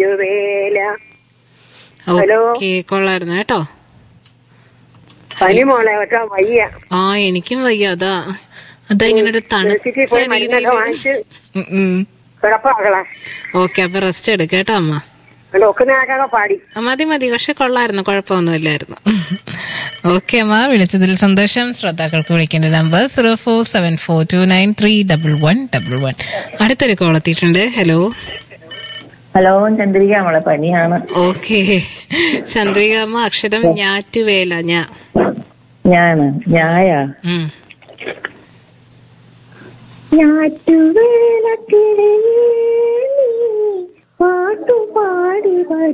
ഞാറ്റുവേല hello. Okay കൊള്ളായിരുന്നു കേട്ടോ പനി മോളെ കേട്ടോ വയ്യ ആ എനിക്കും വയ്യ അതാ അതാ ഇങ്ങനെ ഒരു സിറ്റി പോയി തണുത്ത മരുന്നൊക്കെ വാങ്ങിച്ച് രീതിയിൽ കിടപ്പാകളെ ഓക്കെ അപ്പൊ റെസ്റ്റ് എടുക്കേട്ടോ അമ്മ ഒക്കുന്നാക്കൊക്കെ പാടി ആ, മതി മതി പക്ഷെ കൊള്ളായിരുന്നു കുഴപ്പമൊന്നുമില്ലായിരുന്നു ഓക്കെ അമ്മ വിളിച്ചതിൽ സന്തോഷം ശ്രോതാക്കൾക്ക് വിളിക്കേണ്ട number zero four seven four two nine three double one double one അടുത്തൊരു കോൾ എത്തിയിട്ടുണ്ട് ഹലോ ഹലോ ചന്ദ്രിക നമ്മളെ പനിയാണ് ഓക്കെ ചന്ദ്രികാമ്മ അക്ഷരം ഞാറ്റുവേല ഞാ ഞാന് ഞായ ഉം. ഞാറ്റുവേലക്കിടയിൽ നീ പാട്ടുപാടി വരൂ